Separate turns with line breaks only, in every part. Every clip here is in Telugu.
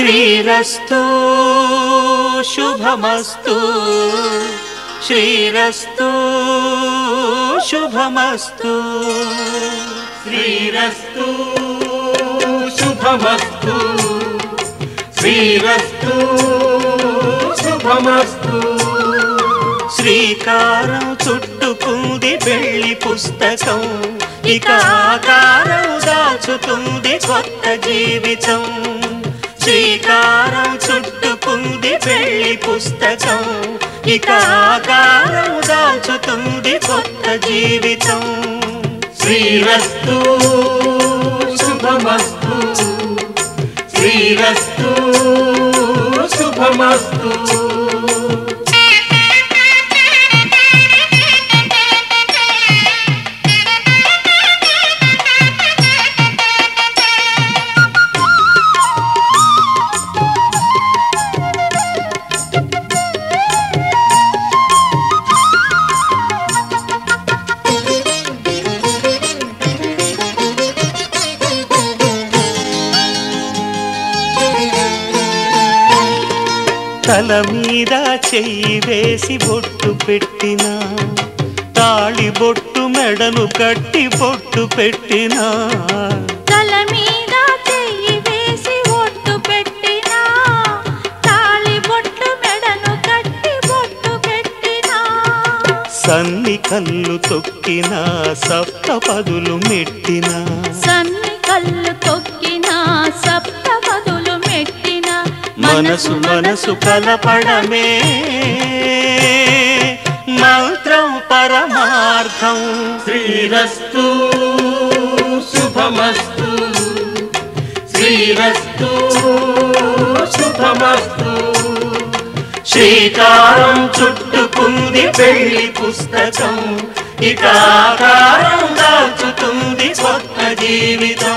శ్రీరస్తు శుభమస్తు శ్రీరస్తు శుభమస్తు
శ్రీరస్తు శుభమస్తు శ్రీరస్తు శుభమస్తు
శ్రీకారం చుట్టుకుంది వెళ్ళి పుస్తకం ఇక ఆకారం దాచుతుంది కొత్త జీవితం శ్రీకారం చుట్టుకుంది వెళ్ళి పుస్తకం ఇక ఆకారం దాచుతుంది కొత్త జీవితం
శ్రీరస్తు శుభమస్తు శ్రీరస్తు శుభమస్తు
తల మీద చెయ్యి వేసి బొట్టు పెట్టిన తాళి బొట్టు మెడను కట్టి బొట్టు పెట్టిన
తల మీద చెయ్యి వేసి ఒట్టు పెట్టినా తాళి బొట్టు మెడను కట్టి బొట్టు పెట్టినా
సన్ని కళ్ళు తొక్కిన సప్త పదులు మెట్టిన
సన్ని కళ్ళు తొక్కిన సప్త పదులు మెట్టిన
మనసు మనసు కలపడమే మంత్రం పరమార్థం
శ్రీరస్తు శుభమస్తు శ్రీరస్తు శుభమస్తు
శ్రీకారం చుట్టుకుంది పెళ్లి పుస్తకం ఇక ఆకారం దాచుతుంది కొత్త జీవితం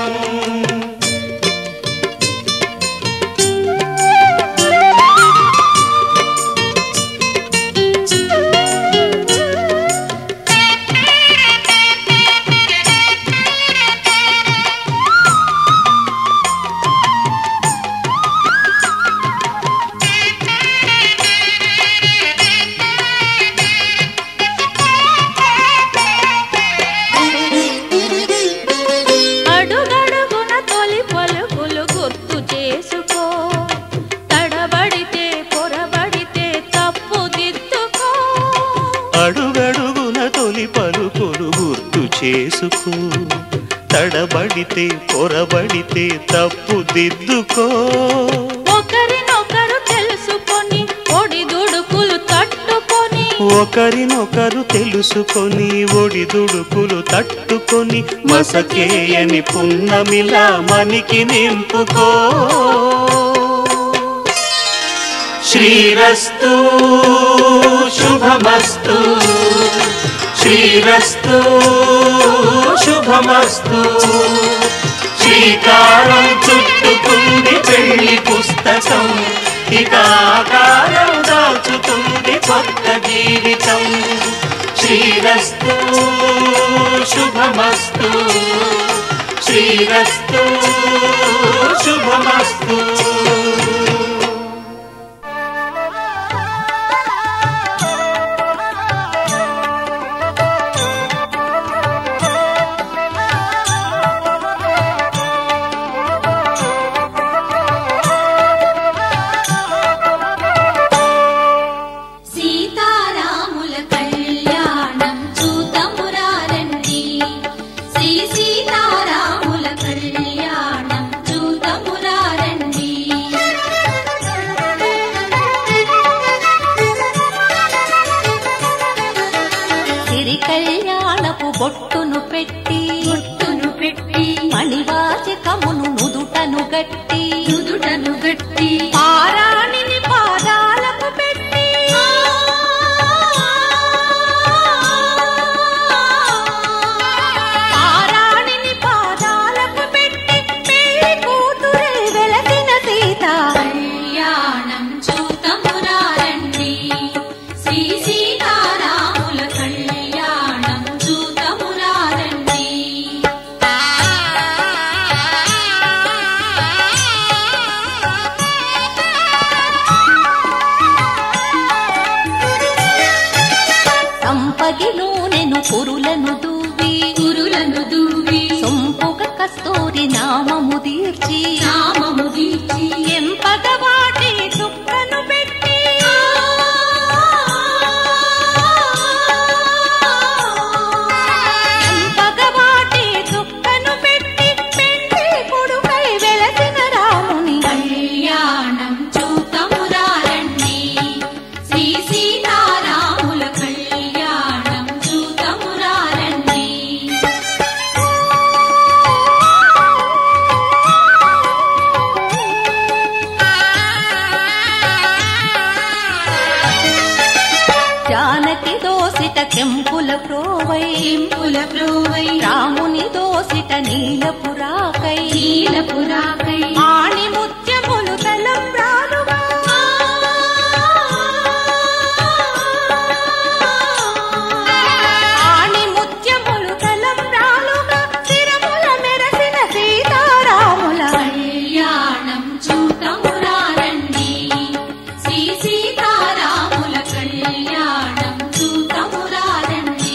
అడుగడుగున తొలి పలుకులు గుర్తు చేసుకో తడబడితే పొరబడితే తప్పు దిద్దుకో
అడుగడుగున తొలి పలుకులు గుర్తు చేసుకో తడబడితే పొరబడితే తప్పు దిద్దుకో
ఒకరినొకరు తెలుసుకొని ఒడిదుడుకులు తట్టుకొని
ఒకరినొకరు తెలుసుకొని ఒడిదుడుకులు తట్టుకొని మసకేయని పున్నమిలా మనికి నింపుకో శ్రీరస్తు శుభమస్తు శ్రీరస్తు శుభమస్తు శ్రీకారం చుట్టుకుంది పెళ్లి పుస్తకం ఇక ఆకారం దాచుతుంది కొత్త జీవితం శ్రీరస్తు శుభమస్తు శ్రీరస్తు శుభమస్తు
సీతారాముల కళ్యాణం చూతమురారండి శ్రీ సీతారాముల కళ్యాణం చూతమురారండి
సిరి కళ్యాణపు బొట్టును పెట్టి
బొట్టును పెట్టి
మణివాచకమును నుదుటను గట్టి
నుదుటను గట్టి
పారాణిని పాదాలకు పెట్టి పారాణిని పాదాలకు పెట్టి పెళ్లి కూతురే వెలసిన సీత
కళ్యాణం చూతమురారండి శ్రీ సీతారాముల కళ్యాణం చూతమురారండి
సంపగి నూనెను కురులను దూవి
కురులను దూవి
సొంపుగ కస్తూరి నామము తీర్చి
నామము దీర్చి
ఎంపగ వాటి చుక్కను పెట్టి ఎంపగ వాటి చుక్కను పెట్టి పెండి కొడుకై వెలసిన రాముని
కళ్యాణం చూతమురారండి శ్రీ సీతారాముల కళ్యాణం చూతమురారండి
జానకి దోసిట కెంపుల ప్రోవై
పుల ప్రోవై
రాముని దోసిట నీలపురాకై
నీలపురాకై
ఆణి ముత్యములు తలం రాలుగా ఆణి ముత్యములు తలం రాలుగా శిరముల మెరసిన సీతారాముల
కళ్యాణం చూతమురారండి శ్రీ సీతారాముల కళ్యాణం చూతమురారండి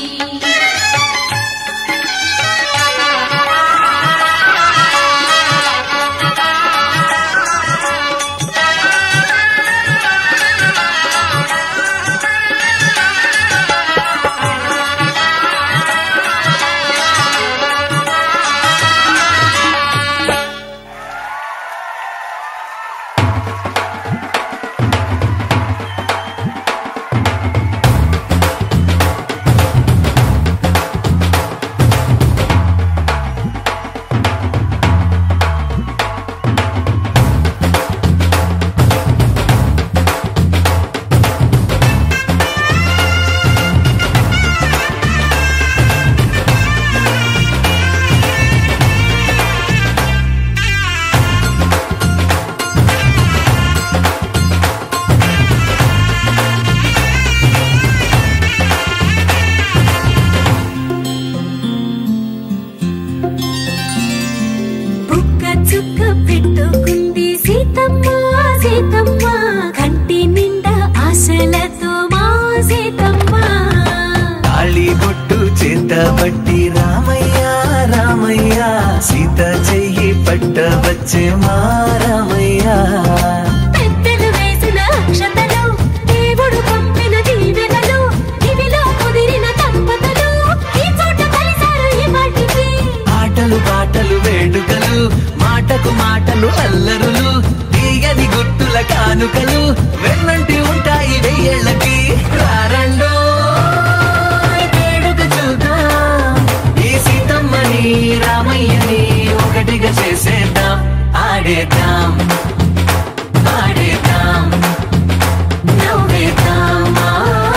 బుక్క చుక్క పెట్టుకుంది సీతమ్మ సీతమ్మ కంటి నిండా ఆశలతో మా సీతమ్మ
తాళి బొట్టు చేత బట్టి రామయ్య రామయ్య సీత చెయ్యి పట్ట వచ్చే మా రామయ్య
పెద్దలు వేసిన అక్షతలు దేవుడు పంపిన దీవెనలు ఇవిలో కుదిరిన దంపతులు ఈ చోట కలిసారు ఈ వాటికి
ఆటలు పాటలు వేడుకలు మాటకు మాటలు అల్లరులు తీయని గుర్తుల కానుకలు వెన్నంటి ఉంటాయి వెయ్యేళ్ళకి రారండో వేడుక చూద్దాం ఈ సీతమ్మని రామయ్యని ఒకటిగా చేసేద్దాం ఆడేద్దాం ఆడేద్దాం నవ్వేద్దాం ఆ,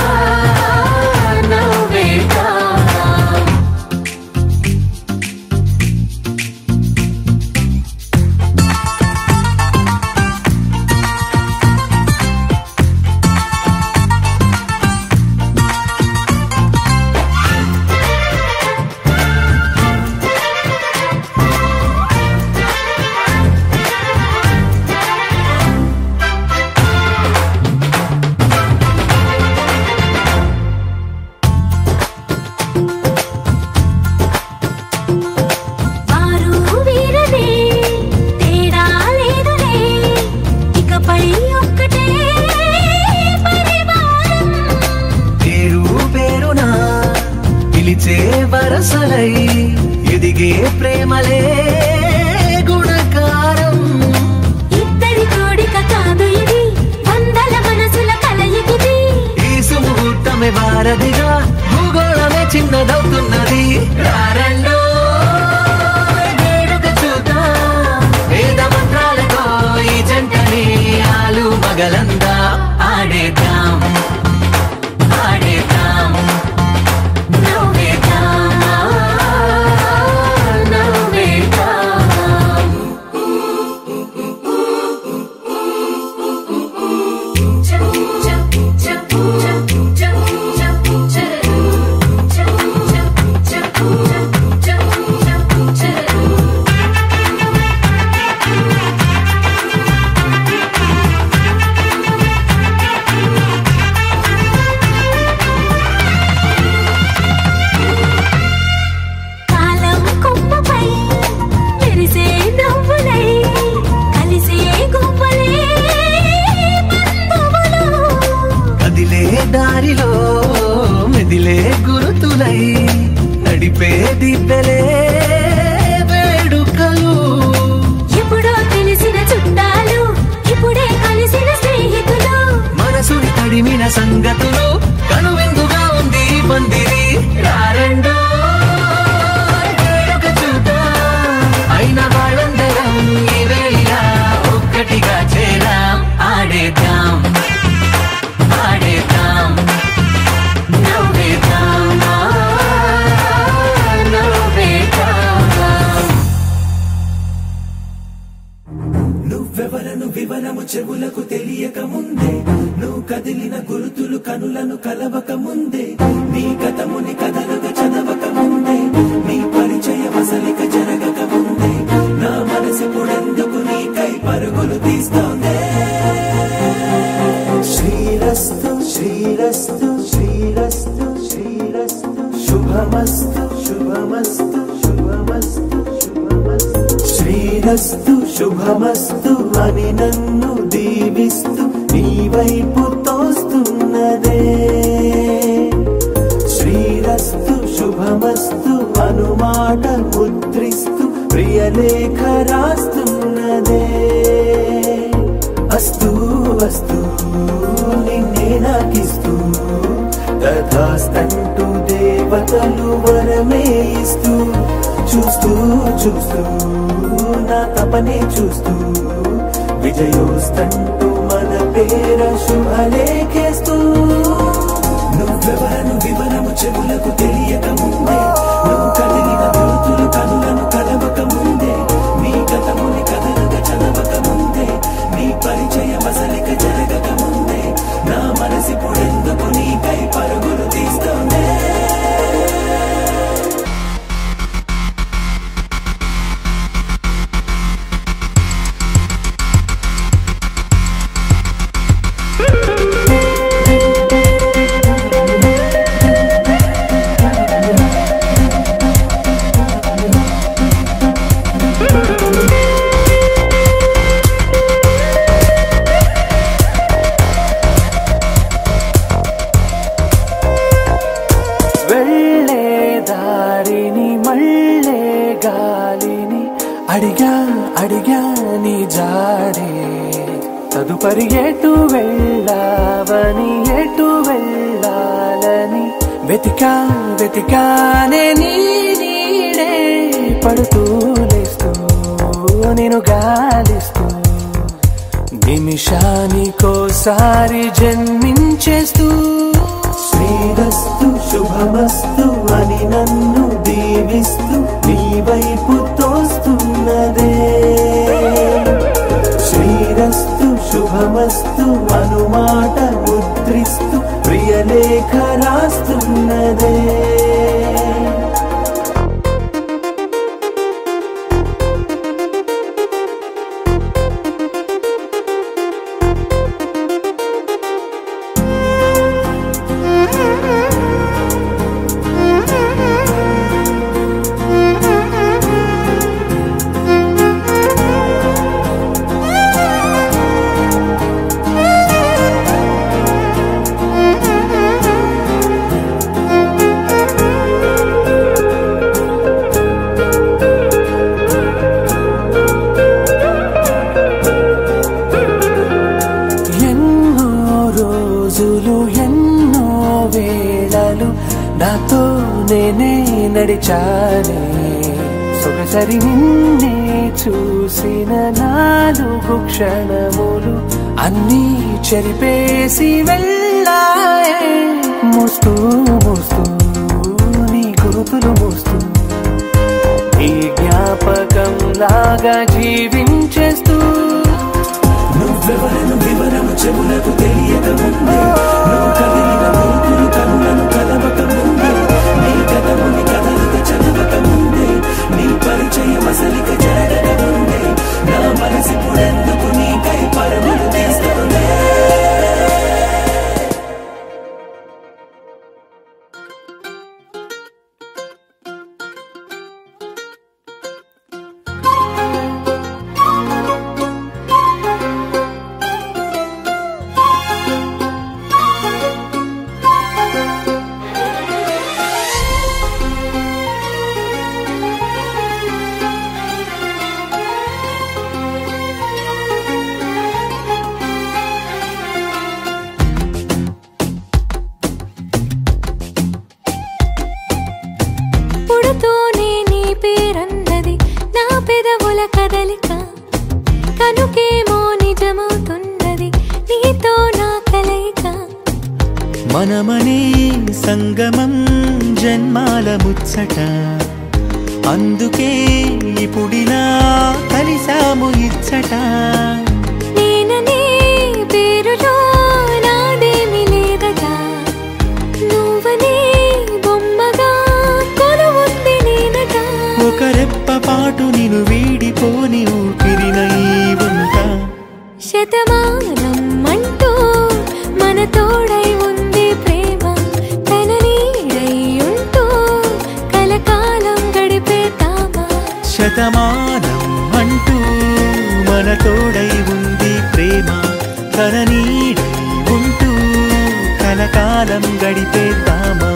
నవ్వేద్దాం
వారు వీరనే తేడా లేదులే ఇకపై ఒక్కటే పరివారం
పేరు పేరునా పిలిచే వరసలై ఎదిగే ప్రేమలే గుణకారం
ఇద్దరి కోడిక కాదు ఇది వందల మనసుల కలయికిది
ఈ సుముహూర్తమే వారధిగా భూగోళమే చిన్నదవుతున్నది రారండో వేడుక చూద్దాం వేద మంత్రాలతో ఈ జంటని ఆలు మగలందా ఆడేద్దాం ఆడేద్దాం నవ్వేద్దాం నవ్వేద్దాం
చ
నడిపే దిబ్బెలే వేడుకలు
ఎప్పుడో తెలిసిన చుట్టాలు ఇప్పుడే కలిసిన స్నేహితులు
మనసుని తడిమిన సంగతులు కనువిందుగా ఉంది ఈ పందిరి రారండో వేడుక చూద్దాం. అయిన వాళ్ళందరం ఈ వేళ ఒక్కటిగా చేరాం ఆడేద్దాం ఆడేద్దాం నవ్వేద్దాం నవ్వేద్దాం
నువ్వెవరను వివరము చెవులకు తెలియక ముందే నువ్వు కదిలిన గురుతులు కనులను కలవక ముందే నీ కథముని కథలుగా చదవక ముందే నీ పరిచయ వసలిక జరగక ముందే నా మనసు పుడెందుకు నీకై పరుగులు తీస్తోందే శ్రీరస్తు శ్రీరస్తు శ్రీరస్తు శ్రీరస్తు శుభమస్తు శుభమస్తు శుభమస్తు శుభమస్తు శ్రీరస్తు శుభమస్తు అని నన్ను దీవిస్తూ నీ వైపు తోస్తున్నదే శ్రీరస్తు శుభమస్తు అనుమాట ముద్రిస్తూ ప్రియలేఖ రాస్తున్నదే అస్తు అస్తు నిన్నే నాకిస్తూ తథాస్తంటూ దేవతలు వరమే ఇస్తూ చూస్తూ చూస్తూ నా తపనే చూస్తూ విజయోస్తంటూ మన పేర శుభలేఖేస్తూ నువ్వెవరను వివరము చెవులకు తెలియక ముందే నువ్వు కదిలిన గుర్తులు కనులను కలవక ముందే నీ గతముని కథలుగా చదవక ముందే నీ పరిచయ మసలిక జరగక ముందే నా మనసి పొడెందుకు నీకై పరుగులు తీస్తోందే
వెళ్ళే దారిని మళ్ళే గాలిని అడిగా అడిగా నీ జాడే తదుపరి ఎటు వెళ్ళావని ఎటు వెళ్ళాలని వెతికా వెతికానే నీ నీడే పడుతూ లేస్తూ నేను గాలిస్తూ నిమిషానికోసారి జన్మించేస్తూ
శ్రీరస్తు శుభమస్తు అని నన్ను దీవిస్తూ నీ వైపు తోస్తున్నదే శ్రీరస్తు శుభమస్తు అనుమాట ముద్రిస్తూ ప్రియలేఖ రాస్తున్నదే
ఎన్నో రోజులు ఎన్నో వేళలు నాతో నేనే నడిచానే సొగసరి నిన్నే చూసిన నాలుగు క్షణములు అన్నీ చెరిపేసి వెళ్ళాయే మోస్తూ మోస్తూ నీ గురుతులు మోస్తూ ఈ జ్ఞాపకం లాగా జీవించేస్తూ
నువ్వెవరను వివరము చెవులకు తెలియక ముందే నువ్వు కదిలిన గుర్తులు కనులను కలవక ముందే నీ గతముని కథలుగా చదవక ముందే నీ పరిచయ మసలిక జరగక ముందే నా మనసి పుడెందుకు నీకై పరుగులు తీస్తుందే
కలక కనుకేమో నిజమవుతున్నది నీతో నా కలయిక
మనమనే సంగమం జన్మాల ముచ్చట అందుకే ఇప్పుడిలా కలిసాము ఇచ్చట
నేననే పేరులో నాదేమి లేదట నువ్వనే బొమ్మగా కొలువుంది నేనట
ఒక రెప్ప పాటు నిన్ను వీడిపోని ఊపిరిన ఈ వంట
శతమానం అంటూ మన తోడై ఉంది ప్రేమ తన నీడై ఉంటూ కలకాలం గడిపేతామా
శతమానం అంటూ మన తోడై ఉంది ప్రేమ తన నీడై ఉంటూ కలకాలం గడిపేద్దామా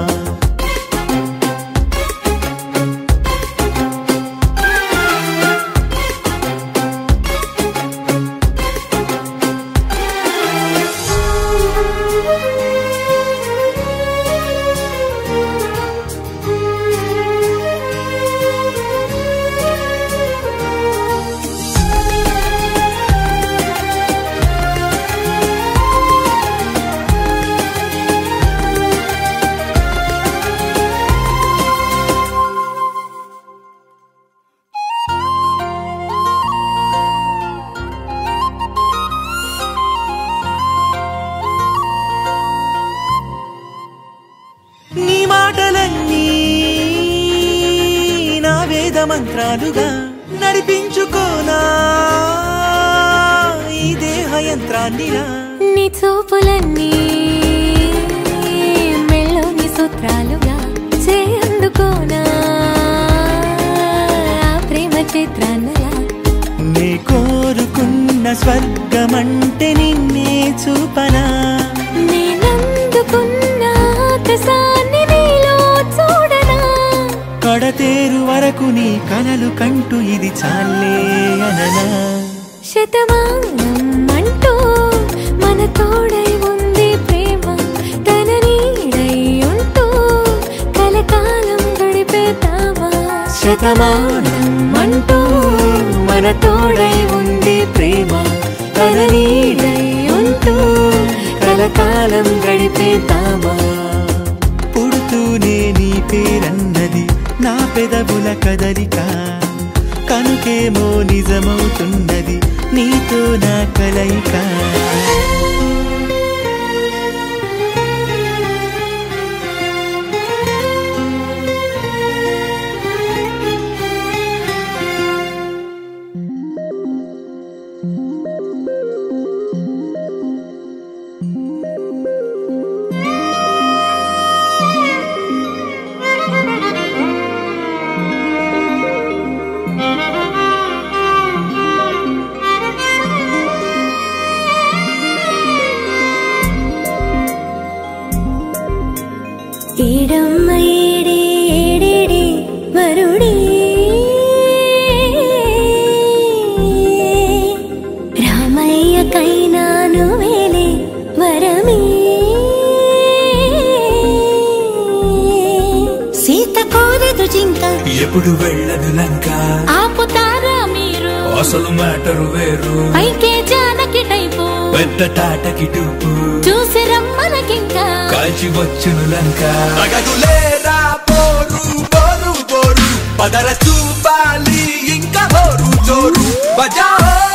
నీ మాటలన్నీ నా వేద మంత్రాలుగా నడిపించుకోనా ఈ దేహ యంత్రాన్నిరా
నీ చూపులన్నీ మెళ్ళోని సూత్రాలుగా చేయందుకోనా ఆ ప్రేమ చిత్రాన్నలా
నే కోరుకున్న స్వర్గమంటే నిన్నే చూపనా
నేనందుకున్న ఆకాశాన్ని నీలో చూడనా
కడతేరు వరకు నీ కలలు కంటూ ఇది చాలే అననా
శతమానం అంటూ మన తోడై ఉంది ప్రేమ తన నీడై ఉంటూ కలకాలం గడిపేతామా
శతమానం అంటూ మన తోడై ఉంది ప్రేమ తన నీడై ఉంటూ కలకాలం గడిపేద్దామా పుడుతూనే నీ పేరన్నది నా పెదవుల కదలిక కనుకేమో నిజమవుతున్నది నీతో నా కలయిక
ఏడమ్మ ఏడే ఏడేడే వరుడే రామయ్య కైనాను వేలే వరమే సీత కోరదు జింక
ఎప్పుడు వెళ్ళదు లంక
ఆపుతారా మీరు
అసలు మ్యాటరు వేరు
పైకే జానకి టైపు
పెద్ద టాటకి టూపు
చూసి రమ్మనకింకా
కాల్చి వచ్చును లంక అగదులేరా పోరు పోరు పోరు పదర చూపాలి ఇంకా హోరు జోరు బజా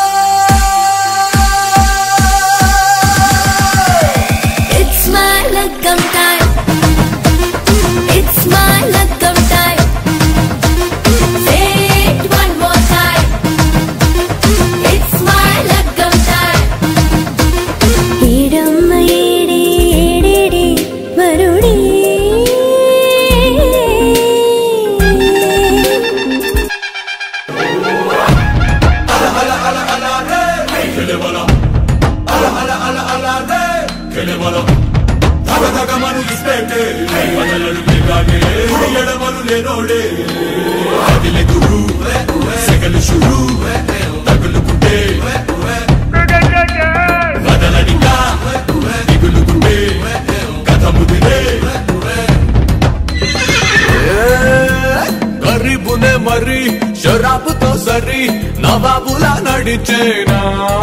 It's my lagam time. It's my lagam time. Say it one more time. It's my lagam time. ఏడమ్మ ఏడే ఏడేడే వరుడే
గరీబునే మరి
షరాబుతో సరి నవాబులా నడిచేనా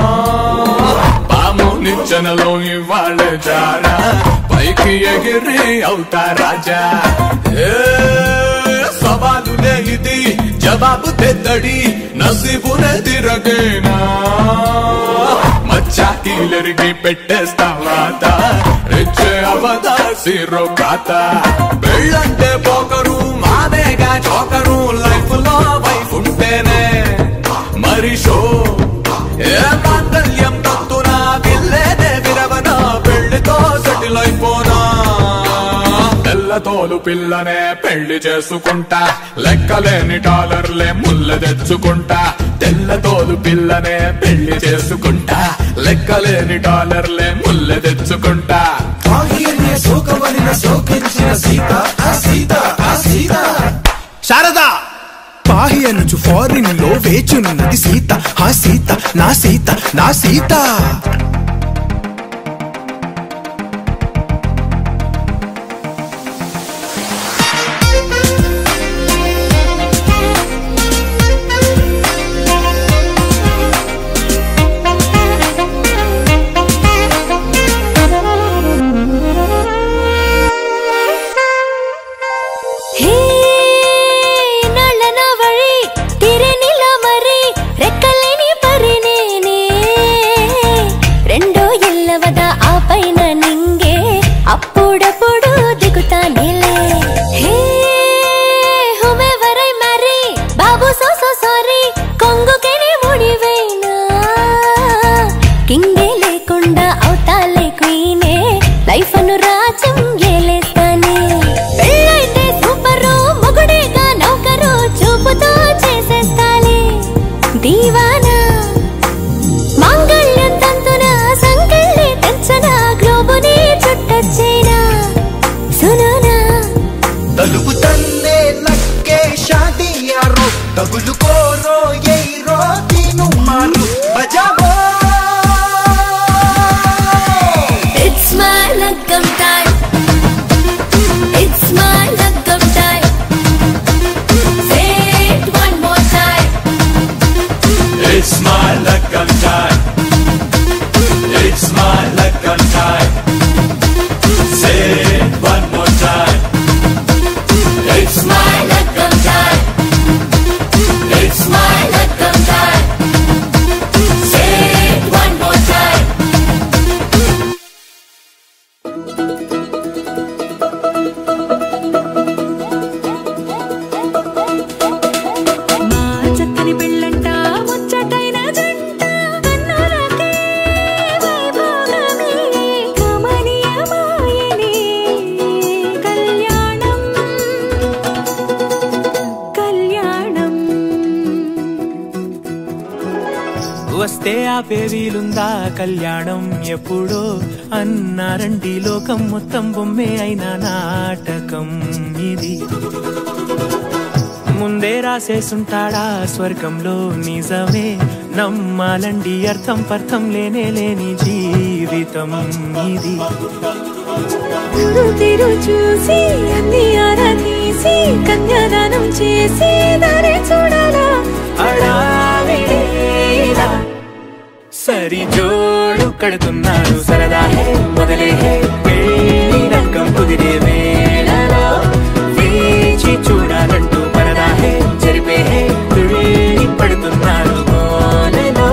పాము నిచ్చెనలో ఇవాళ జారా పైకి ఎగిరి అవుతా రాజా ఏ సవాలులే ఇది జవాబు తెద్దడి నసీబునే తిరగేనా మచ్చా కీలరికి పెట్టేస్తావాత రెచ్చే అవదా సిరో కాత పెళ్ళంటే పోకరు మాదేగా చోకరు లైఫ్ లో వైఫ్ ఉంటేనే మరి షో ఏ మాంగళ్యం తంతునా పిల్లేదే విరవనా పెళ్లితో సెటిల్ అయిపోనా తెల్ల తోలు పిల్లనే పెళ్లి చేసుకుంటా లెక్కలేని డాలర్లే ముళ్ళ తెచ్చుకుంటా తెల్ల తోలు పిల్లనే పెళ్లి చేసుకుంటా లెక్కలేని డాలర్లే ముళ్ళ తెచ్చుకుంటా
బాహ్యన్య శోకవలిన శోకించిన సీత ఆ సీత ఆ సీత
శారదా పాహి అనుచు ఫారిన్ లో వేచున్నది సీత ఆ సీత నా సీత నా సీత
ಹೇ ನಳ್ಳನ ವಳಿ ತಿರೆನಿಲ ಮರಿ రెక్కలేని పరినేనే రెండో ఎల్లవద ఆ పైన నింగే అప్పుడప్పుడు దిగుతానేలే హే హుమెవరై మరి బాబు సో సో సారీ కొంగుకెనే ముడివైనా కింగే లేకుండా అవుతాలే క్వీనే లైఫ్ అను రాజ్యం ఏలేస్తానే పెళ్ళైతే సూపరు మొగుడేగా నౌకరు చూపుతో చేసేస్తాలే దీవానా మాంగళ్యం తంతున సంకెళ్ళి తెచ్చన గ్లోబుని చుట్టొచ్చేనా సునునా
తలుపు తన్నే లక్కే షాదియారో తగులుకోరో ఎయిరో తీను మారు బజావో
It's my lagam time. It's my lagam time. Say it one more time.
It's my luck and time. It's my luck and time. Say it one more time. It's my
Lagam time.
It's my
Lagam time. Say it one more time.
మా చక్కని పెళ్ళంట ముచ్చటైన జంట కన్నులకే వైభోగమే కమనీయమాయనే కళ్యాణం కళ్యాణం
వస్తే ఆపే వీలుందా కళ్యాణం ఎప్పుడో అన్నారండి లోకం మొత్తం బొమ్మే అయిన నాటకం ఇది ముందే రాసేసుంటాడా స్వర్గంలో నిజమే నమ్మాలండి అర్థం పర్థం లేనే లేని జీవితం ఇది
గురు తిరు చూసి అన్ని ఆరా తీసి కన్యాదానం చేసి దారి చూడాలా
హడావిడిలా సరి జోడు కడుతున్నారు సరదా హే మొదలే హే పెళ్లి రంగం కుదిరే వేళలో వేచి చూడాలంటూ పరదా హే జరిపే హే తుళ్ళి పడుతున్నారు కోనలో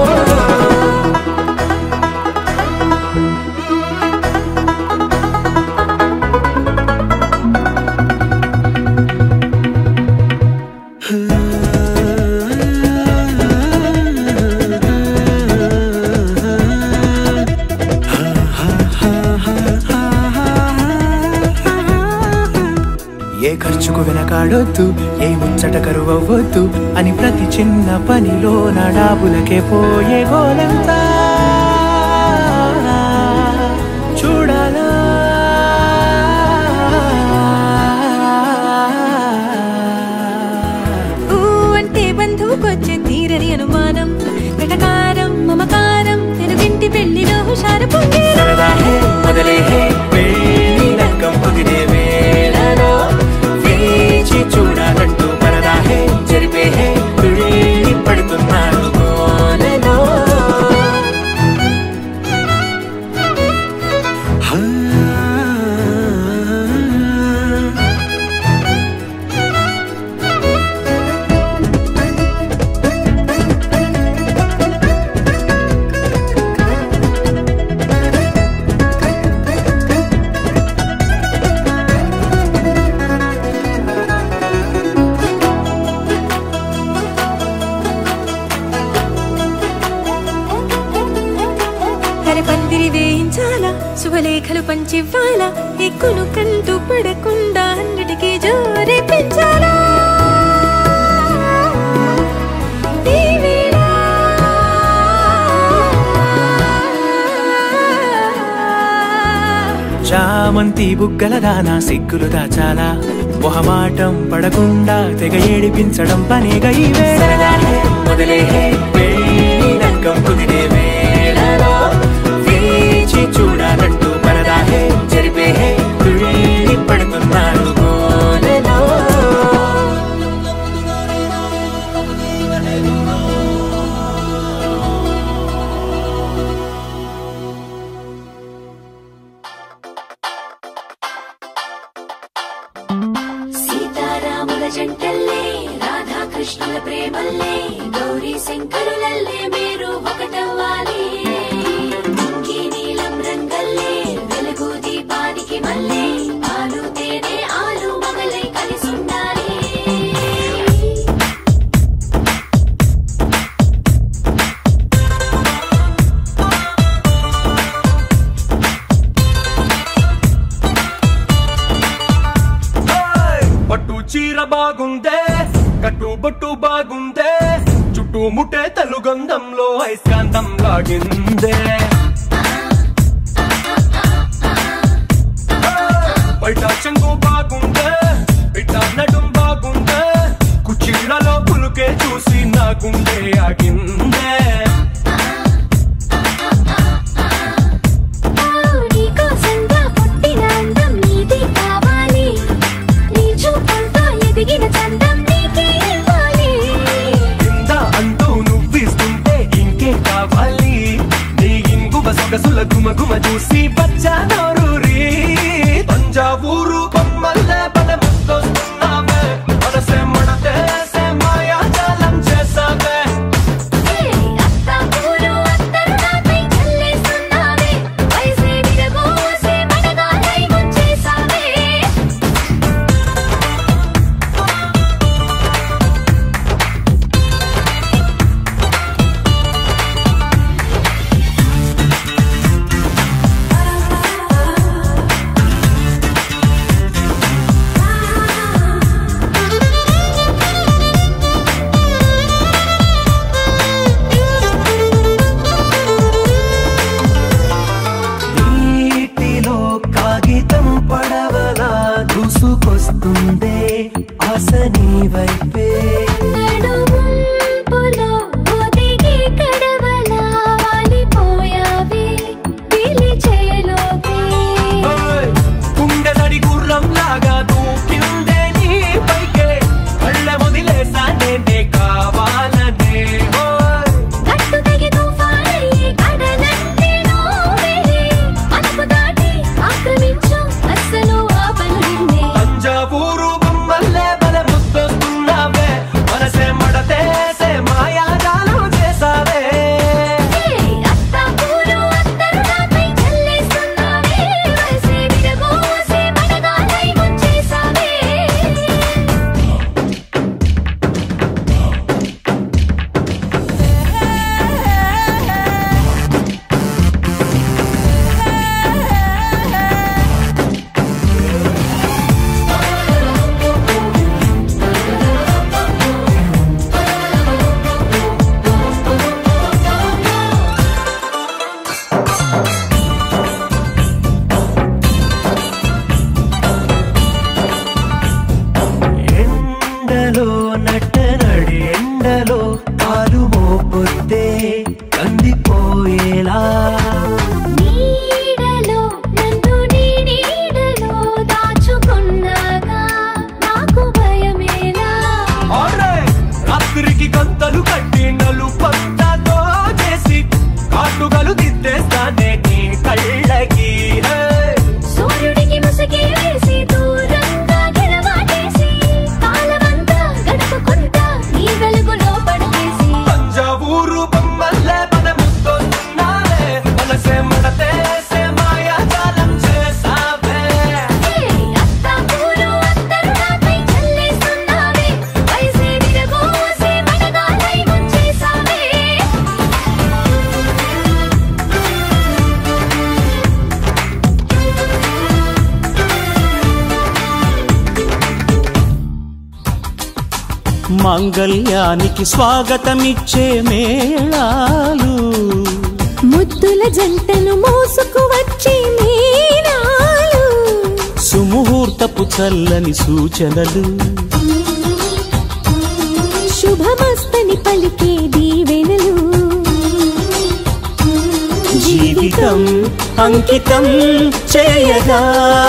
ఏ ఖర్చుకు వెనకాడొద్దు ఏ ముచ్చట కరువవ్వొద్దు అని ప్రతి చిన్న పనిలో నా డాబులకే పోయే గోలంతా చూడాలా
ఊ అంటే బంధువుకొచ్చే తీరని అనుమానం వెటకారం మమకారం తెలుగింటి పెళ్లిలో హుషారు పొంగేరా
సరదా హే మొదలే హే పెళ్లి రంగం కుదిరే వేళలో వేచి చూడాలంటూ పరదా హే జరిపే హే తుళ్ళి
మంచివ్వాలా ఎక్కును కంటూ పడకుండా అన్నిటికీ జోరే పెంచాలా ఈ వేళ
చామంతి బుగ్గల దానా సిగ్గులు దాచాలా మొహమాటం పడకుండా తెగ ఏడిపించడం పనిగా ఈ వేళ మొదలే పెళ్లి రంగం కుదిరే వేళలో వేచి చూడాలంటూ పరదాహే జరిపే తుళ్ళి పడుతున్నాడు గోలలో
సీతారాముల జంటల్లే రాధాకృష్ణుల ప్రేమల్లే గౌరీ శంకరులల్లే మీరు ఒకటవ్వాలి ఇంకీ నీలం రంగల్లే వెలుగు దీపానికి మల్లే పాలు తేనె ఆలు మగలై కలిసుండాలి
పట్టు చీర బాగుందే కట్టు బొట్టు బాగుందే చుట్టూ ముట్టే తెలుగంధంలో ఐస్కాంతం లాగిందే బయట చెంగు బాగుందే బిడ్డ నడుం బాగుందే కుచీలలో పులుకే చూసి నా గుండె ఆగిందే
నీకోసంగా పుట్టిన అందం నీది కావాలి నీ చూపులతో ఎదిగిన చందం నీకే ఇవ్వాలి
కింద అంటూ నువ్విస్తుంటే ఇంకే కావాలి నీ ఇంగువ సొగసుల గుమ గుమ చూసి బచ్చా నోరూరి తంజావూరు బొమ్మల్లే పద ముద్దొస్తున్నావే మనసే మడతేసే మాయాజాలం చేసావే
అత్త పూలు అత్తరు నాపై చల్లేస్తున్నావే వయసే విరబోసే మనగాలై ముంచేసావే
నీటిలో కాగితం పడవలా దూసుకొస్తుందే ఆశ నీ వైపే
నడుముంపులో ఒదిగి కడవలా వాలిపోయావే పిలిచేలోపే
ఓయ్! గుండెదడి గుర్రం లాగా దూకిందే నీ పైకే కళ్ళ వదిలేసానే నే కావాలనే ఓయ్!
గట్టు తెగి తుఫానయ్యి కడలంటే నోవేలే మనకు దాటి ఆక్రమించు అస్సలు ఆపను నిన్నే
తంజావూరు బొమ్మల్లే బల ముద్దొస్తున్నావే మనసే మడతేసే మాయాజాలం చేసావే
అత్త పూలు అత్తరు నాపై చల్లేస్తున్నావే వయసే విరబోసే మనగాలై ముంచేసావే
ఎండలో నట్టనడి ఎండలో కాలు మోపొద్దే కందిపోయేలా
నీడలో నన్ను నీ నీడలో దాచుకున్నాగా నాకు భయమేలా
ఆడే! రాత్రికి గంతలు కట్టి నలు పంటతో చేసి కాటుగలు దిద్దేస్తానే నీ కళ్ళకి హే!
సూర్యుడికి ముసుగే వేసి దూరంగా గెలవాటేసి కాలమంతా గడప
మాంగళ్యానికి స్వాగతమిచ్చే మేళాలు
ముద్దుల జంటను మోసుకు వచ్చే మీనాలు
సుముహూర్తపు చల్లని సూచనలు
శుభమస్తని పలికే దీవెనలు
జీవితం అంకితం చేయగా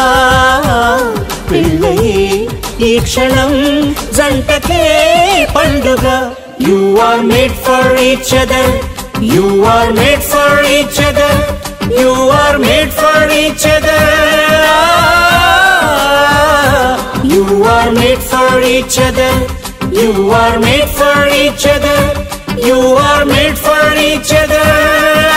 పెళ్ళయే ఈ క్షణం జంటకే పండుగ you are made for each other you are made for each other you are made for each other you are made for each other you are made for each other you are made for each other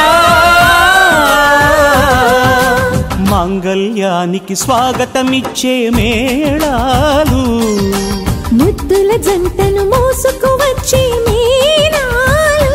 మాంగళ్యానికి స్వాగతమిచ్చే మేళాలు
ముద్దుల జంటను మోసుకు వచ్చే మీనాలు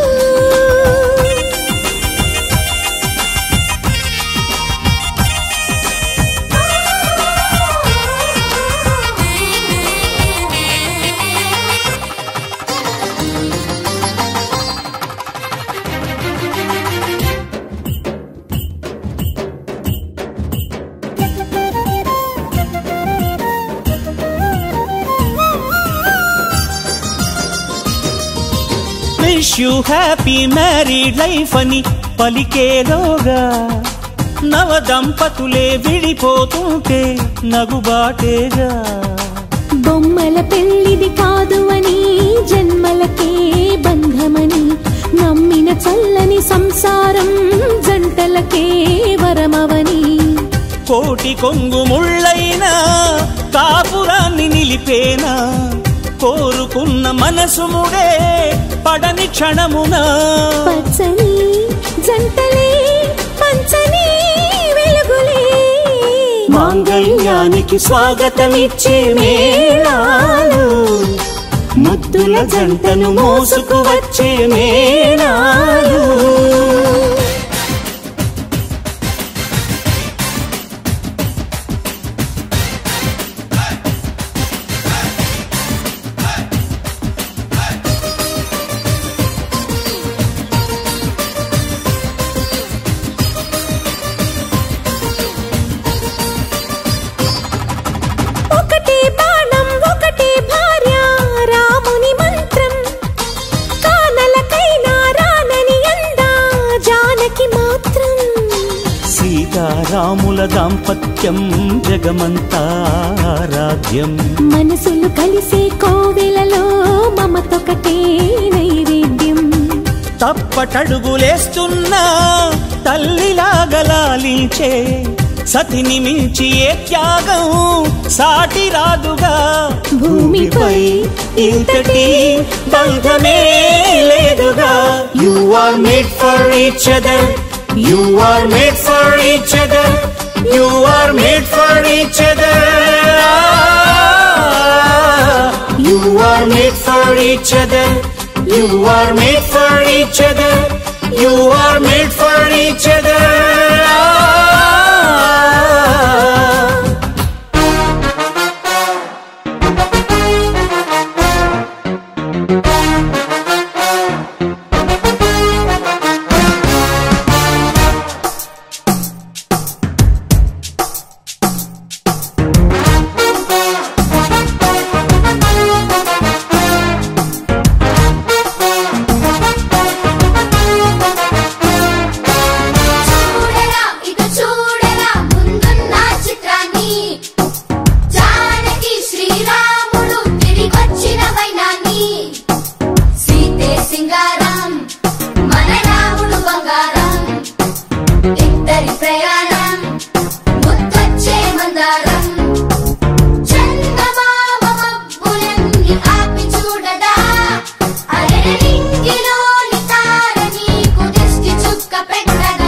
wish you happy married life అని పలికేలోగా నవ దంపతులే విడిపోతుంటే నగుబాటేగా
బొమ్మల పెళ్లిది కాదు అని జన్మలకే బంధమని నమ్మిన చల్లని సంసారం జంటలకే వరమవని
కోటి కొంగు ముళ్ళైనా కాపురాన్ని నిలిపేనా కోరుకున్న మనసు ముడే పడని క్షణమున
పచ్చని జంటలే పంచని వెలుగులే
మాంగళ్యానికి స్వాగతమిచ్చే మేళాలు ముద్దుల జంటను మోసుకు వచ్చే మేళాలు
ఒకటే బాణం ఒకటే భార్య రాముని మంత్రం కానలకైనా రానని అందా జానకి మాత్రం
సీతారాముల దాంపత్యం జగమంతా రాజ్యం
మనసులు కలిసే కోవెలలో మమతొకటే నైవేద్యం
తప్పటడుగులేస్తున్నా తల్లిలాగలాలించే సతిని మించి ఏ త్యాగం సాటి రాదుగా భూమిపై ఇంతటి బంధమే లేదుగా you are made for each other you are made for each other you are made for each other you are made for each other you are made for each other you are made for each other
చూడరా ఇటు చూడరా ముందున్న చిత్రాన్ని జానకి శ్రీరాముడు తిరిగొచ్చిన వైనాన్ని సీతే సింగారం మన రాముడు బంగారం ఇద్దరి ప్రయాణం ముద్దొచ్చే మందారం చందమామ మబ్బులన్నీ ఆపి చూడదా అరే నింగిలోని తార నీకు దిష్టి చుక్క పెట్టదా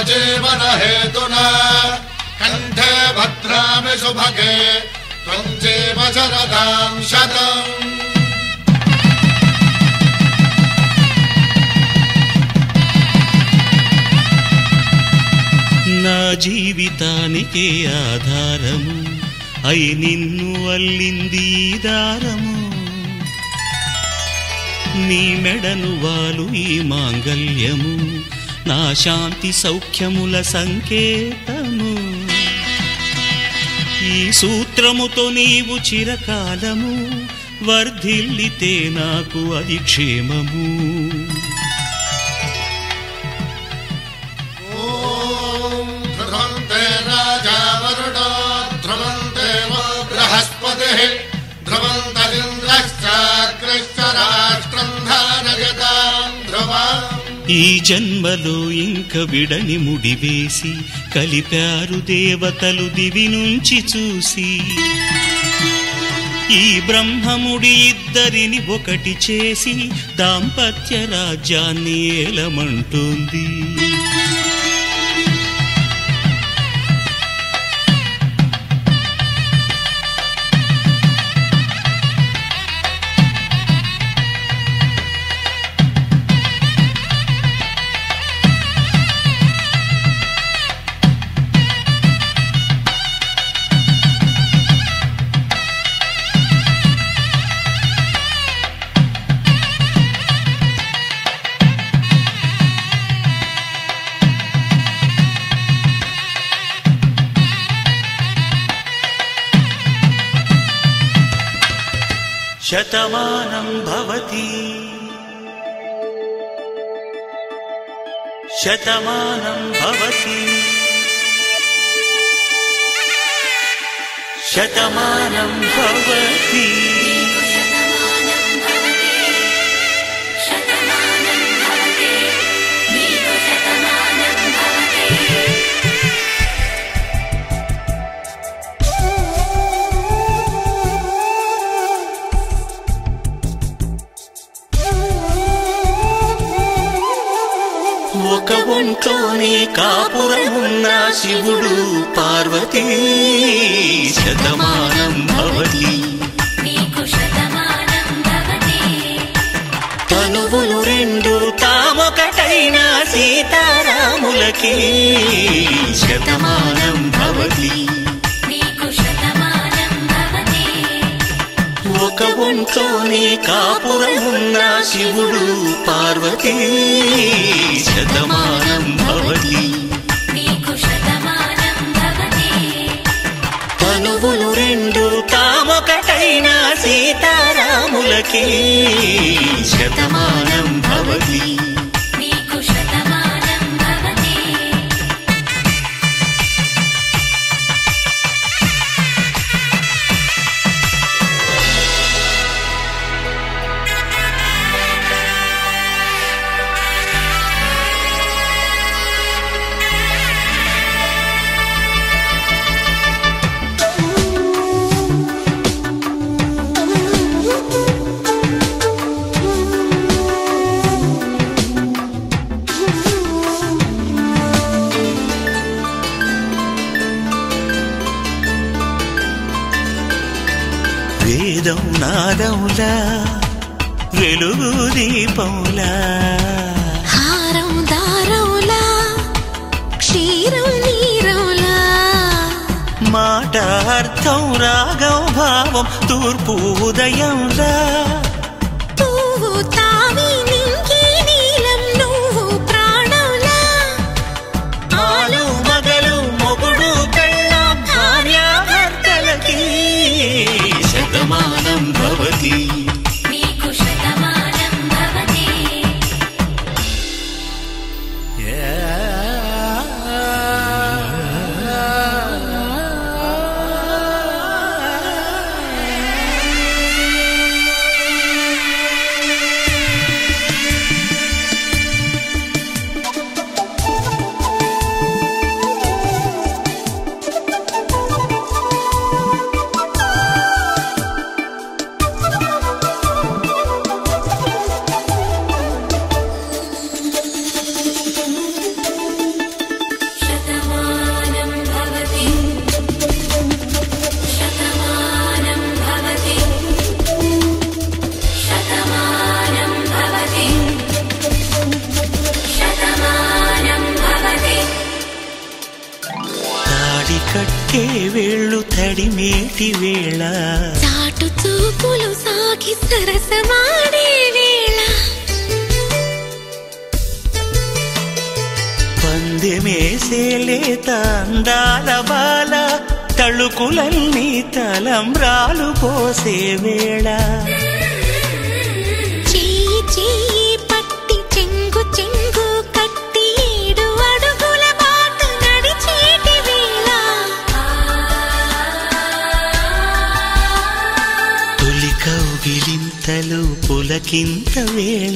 जीवन हेतुना कण्ठे भद्रामि सुभगे त्वं जीव शरदां शतम्
నా జీవితానికే ఆధారము అయి నిన్ను అల్లింది ఈ దారము నీ మెడను వాలు ఈ మాంగల్యము నా శాంతి సౌఖ్యముల సంకేతము ఈ సూత్రముతో నీవు చిరకాలము వర్ధిల్లితే నాకు అది క్షేమము
ध्रुवन्ते राजा वरुणो ध्रुवन्ते वो बृहस्पतिः ध्रुवन्तरिन्द्रश्चाग्रश्च राष्ट्रम् धारयताम् ध्रुवम्
ఈ జన్మలో ఇంక విడని ముడివేసి కలిపారు దేవతలు దివి నుంచి చూసి ఈ బ్రహ్మముడి ఇద్దరిని ఒకటి చేసి దాంపత్య రాజ్యాన్ని ఏలమంటుంది శతమానం భవతి శతమానం భవతి శతమానం భవతి ఒక ఒంట్లోనే కాపురమున్న శివుడు పార్వతీ శతమానం భవతి తనువులు రెండు తామొకటైన సీతారాములకి శతమానం భవతి ఒక ఒంట్లోనే కాపురమున్న శివుడు పార్వతీ శతమానం భవతి తనువులు రెండు తామొకటైన సీతారాములకి శతమానం భవతి వేదం నాదములా వెలుగు దీపంలా
హారం దారంలా క్షీరం నీరంలా
మాట అర్థం రాగం భావం తూర్పు ఉదయంలా
పువ్వు తావి నింగి నీలం నువ్వు ప్రాణంలా
ఆలు మగలు మొగుడు కళ్ళ భార్యాభర్తలకి శతమానం భవతి కట్టే వేళ్ళు తడిమేటి వేళ
చాటు చూపులు సాగి సరసమాడే వేళ
పందెమేసేలేత అందాల బాల తళుకులన్నీ తలంబ్రాలు పోసే వేళ
చెయ్యి చెయ్యి పట్టి చెంగు చెంగు కట్టి ఏడు అడుగుల బాటు నడిచేటి వేళ
తొలి కౌగిలింతలు పులకింత వేళ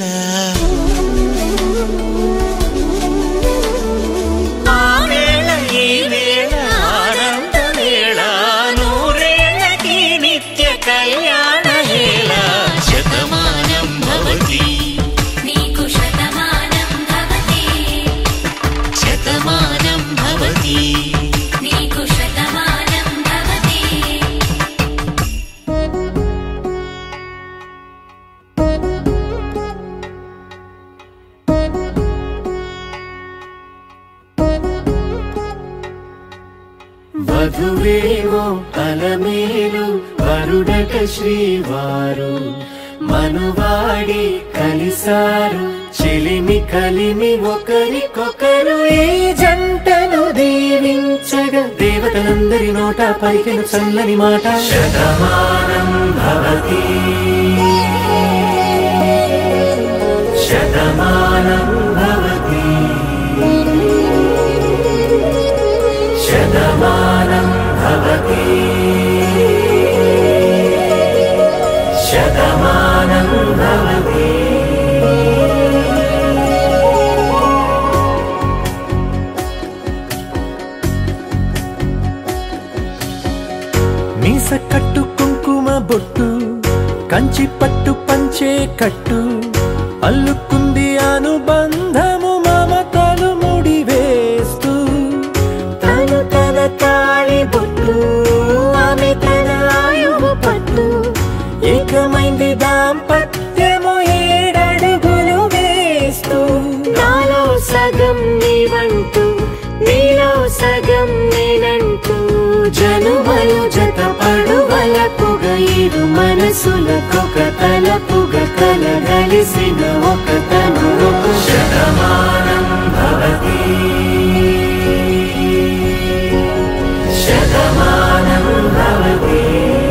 ఆ వేళ ఈ వేళ ఆనంద వేళ నూరేళ్ళకి నిత్య కళ్యాణ వేళ శతమానం భవతి
నీకు శతమానం భవతి
శతమానం భవతి
నీకు శతమానం భవతి
వధువేవో అలమేలు వరుడట శ్రీవారు మనువాడి కలిసారు చెలిమి కలిమి ఒకరికొకరు ఈ జంటను దీవించగా దేవతలందరి నోట పలికిన చల్లని మాట శతమానం భవతి శతమానం భవతి శతమానం భవతి శతమానం భవతి మీస కట్టు కుంకుమ బొట్టు కంచి పట్టు పంచే కట్టు అల్లుకుంది అనుబంధము మమతలు ముడివేస్తూ తను తన తాళి బొట్టు ఆమె తన ఆయువు పట్టు ఏకమైంది దాంపత్యము ఏడడుగులు వేస్తూ నాలో సగం నీవంటూ నీలో సగం నేనంటూ జనుమలు జత పడువలపుగ ఇరు మనసులకొక తలపుగ కలగలిసిన ఒక తను శతమానం భవతి శతమానం భవతి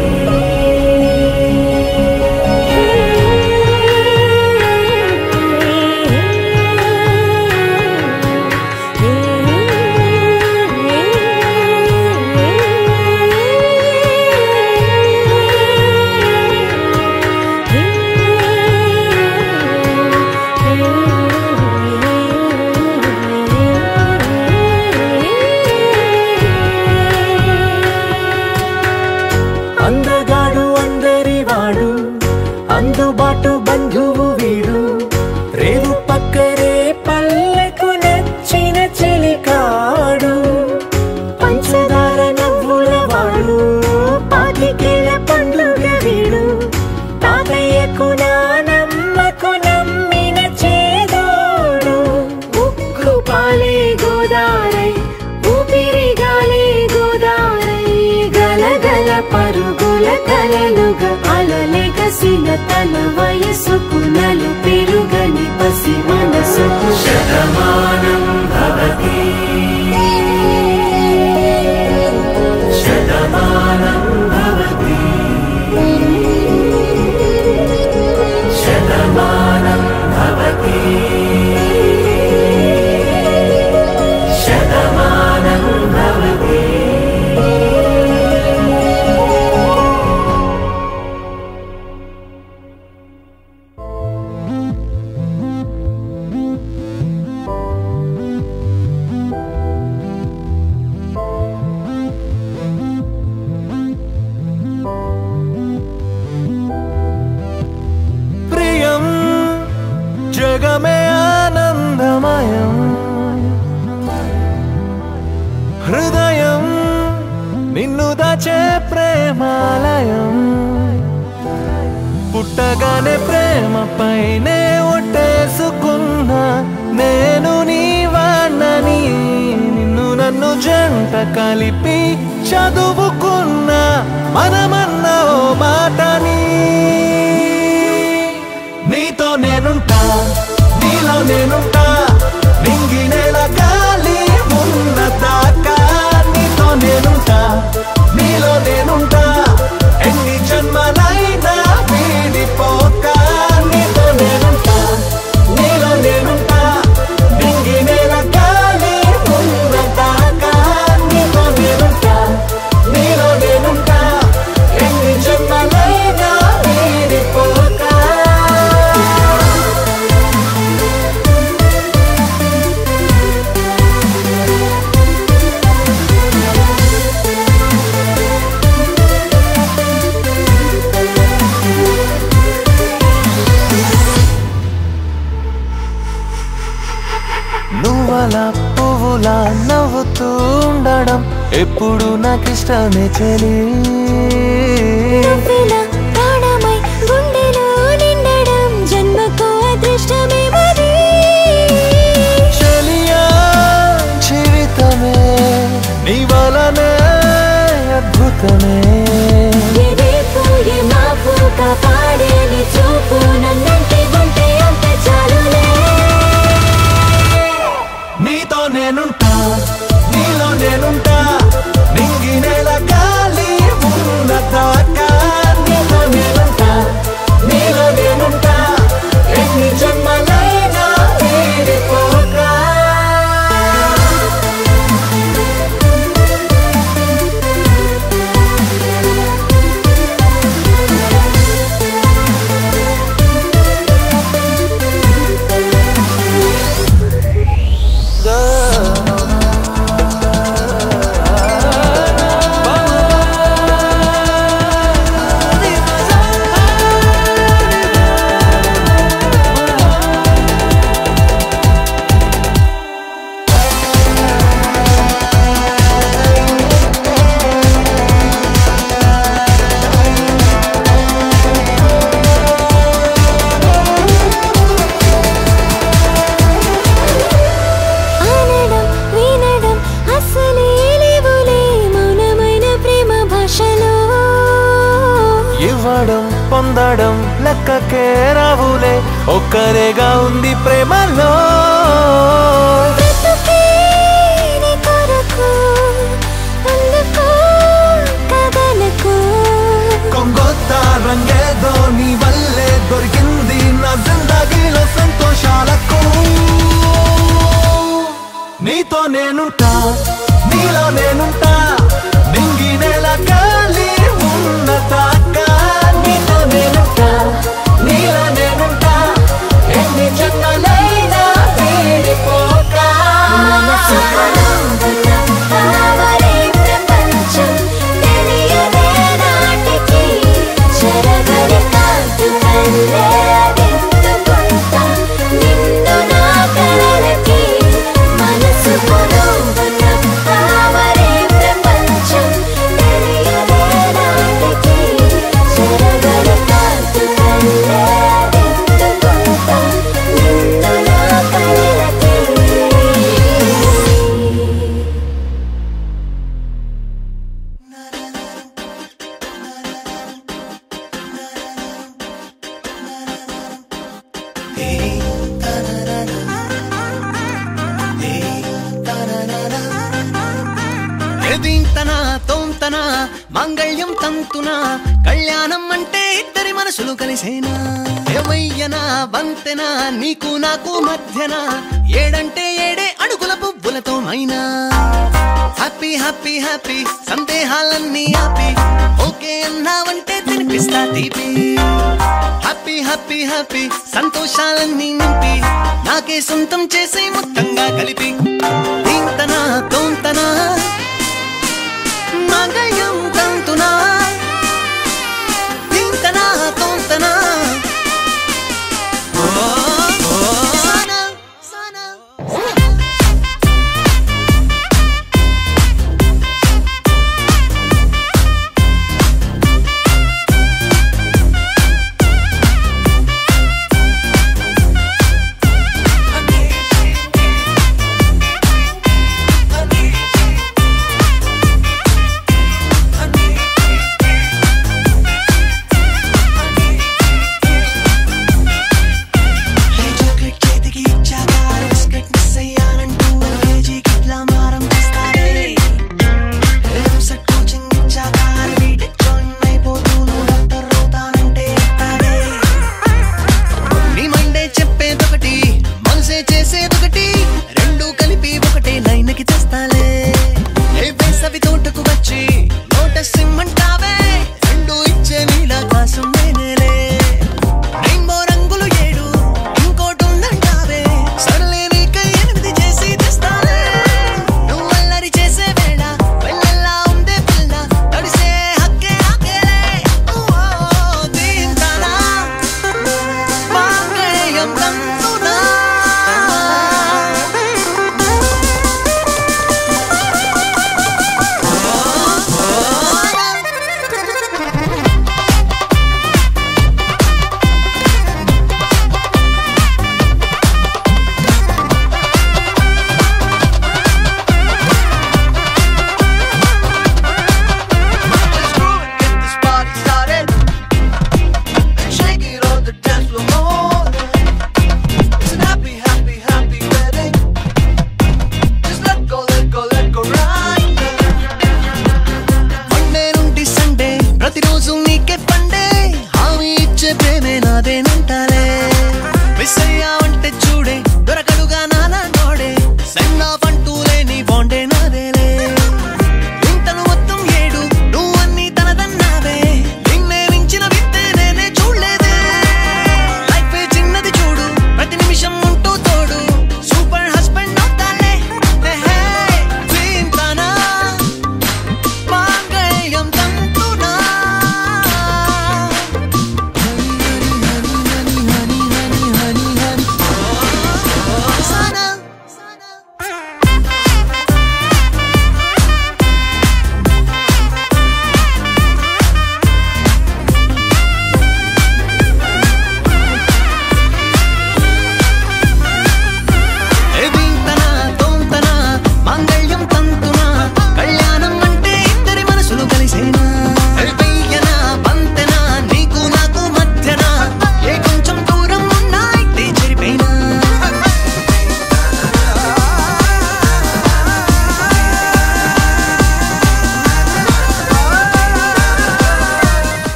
అందగాడు అందరి వాడు అందుబాటు బంధువు వీడు రేవు పక్కరే పల్లెకు నచ్చిన చెలికాడు పంచదార నవ్వుల వాడు పాతికేల పండుగ వీడు తాతయ్యకు నానమ్మకు నమ్మిన చేదోడు ఉక్కు పాలే గోదారై ఊపిరి గాలే గోదారై గలగల పరుగుల కలలుగా అలలెగసిన తన వయసుకు నలు పెరుగని పసి మనసుకు శతమానం భవతి శతమానం భవతి శతమానం భవతి శతమానం భవతి ప్రియం జగమే ఆనందమయం హృదయం నిన్ను దాచే ప్రేమాలయం పుట్టగానే ప్రేమ పైనే ఒట్టేసుకున్నా నేను నీ వాణ్ణని నిన్ను నన్ను జంట కలిపి చదువుకున్న మనమన్న ఓ మాటని నీతో నేనుంటా నీలో నేనుంటా నింగి నేల గాలి ఉన్న దాకా నీతో నేనుంటా నీలో నేనుంటా ఎన్ని జన్మలైనా వీడిపోక నీతో నేనుంటా నీలో నేనుంటా నింగి నేల గాలి ఉన్న దాకా నీతో నేనుంటా నీలో నేనుంటా ఎన్ని జన్మలైనా వీడిపోక నువ్వలా పువ్వులా నవ్వుతూ ఉండడం ఎప్పుడు నాకిష్టమే చెలి
నువ్విలా ప్రాణమై గుండెలో నిండడం జన్మకు అదృష్టమే మరి
చెలియా జీవితమే నీ వలనే అద్భుతమే
ఎదేపు ఏ మాపు కాపాడే నీ చూపు నన్నంటి ఉంటే అంత చాలులే
నీతో నేనుంటా నీలో నేనుంటా నింగి నేల గాలి ఉన్న దాకా నీతో నేనుంటా నీలో నేనుంటా ఎన్ని జన్మలైనా వీడిపోక
అనడం వినడం అసలే లేవులే మౌనమైన ప్రేమ భాషలో
ఇవ్వడం పొందడం లెక్కకే రావులే ఒక్కరేగా ఉంది ప్రేమలో
బ్రతుకే నీ కొరకు అందుకో కదలకు
కొంగొత్త రంగేదో నీ వల్లే దొరికింది నా జిందగీలో సంతోషాలకు నీతో నేనుంటా నీలో నేనుంటా నింగి నేల గాలి ఉన్న దాకా నీతో నేనుంటా నీలో నేనుంటా ఎన్ని జన్మలైనా వీడిపోక
మనసు పొలందున కావలే ప్రపంచం తెలియదే నాటికి చెరగని కాదు కల్లే అదెత్తుకుంటా నిన్ను నా కలలకి మనసు పొలందున కావలే ప్రపంచం తెలియదే నాటికి చెరగని కాదు కల్లే అదెత్తుకుంటా నిన్ను నా కలలకి
ఎదింతన తోంతన మాంగళ్యం తంతున కళ్యాణం అంటే ఇద్దరి మనసులు కలిసేనా ఏవయ్యనా వంతెన నీకు నాకు మధ్యన ఏడంటే ఏడే అడుగుల పువ్వులతో మైనా హ్యాపీ హ్యాపీ హ్యాపీ సందేహాలన్నీ ఆపి ఓకే అన్నావంటే తినిపిస్తా తీపి హ్యాపీ హ్యాపీ హ్యాపీ సంతోషాలన్నీ నింపి నాకే సొంతం చేసే మొత్తంగా కలిపి ఇంతనా